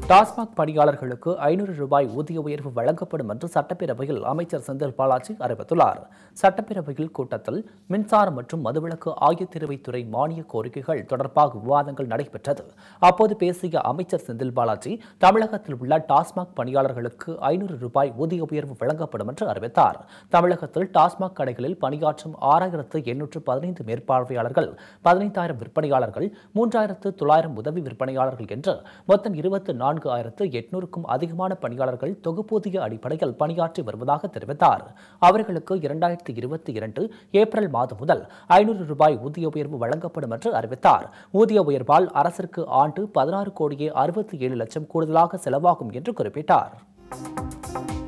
டாஸ்மாக் பணியாளர்களுக்கு ஐநூறு ரூபாய் ஊதிய உயர்வு வழங்கப்படும் என்று சட்டப்பேரவையில் அமைச்சர் செந்தில் பாலாஜி அறிவித்துள்ளார் சட்டப்பேரவையில் கூட்டத்தில் மின்சாரம் மற்றும் மதுவிலக்கு ஆயத்தீர்வைத்துறை மானிய கோரிக்கைகள் தொடர்பாக விவாதங்கள் நடைபெற்றது அப்போது பேசிய அமைச்சர் செந்தில் பாலாஜி தமிழகத்தில் உள்ள டாஸ்மாக் பணியாளர்களுக்கு ஐநூறு ரூபாய் ஊதிய உயர்வு வழங்கப்படும் என்று அறிவித்தார் தமிழகத்தில் டாஸ்மாக் கடைகளில் பணியாற்றும் ஆறாயிரத்து எண்ணூற்று பதினைந்து மேற்பார்வையாளர்கள் பதினைந்தாயிரம் விற்பனையாளர்கள் மூன்றாயிரத்து தொள்ளாயிரம் உதவி விற்பனையாளர்கள் என்று மொத்தம் இருபத்து நான்கு ஆயிரத்து எட்நூறுக்கும் அதிகமான பணியாளர்கள் தொகுப்பூதிய அடிப்படையில் பணியாற்றி வருவதாக தெரிவித்தார் அவர்களுக்கு இரண்டாயிரத்தி இருபத்தி இரண்டு ஏப்ரல் மாதம் முதல் ஐநூறு ரூபாய் ஊதிய உயர்வு வழங்கப்படும் என்று அறிவித்தார் ஊதிய உயர்வால் அரசிற்கு ஆண்டு பதினாறு கோடியே அறுபத்தி ஏழு லட்சம் கூடுதலாக செலவாகும் என்று குறிப்பிட்டார்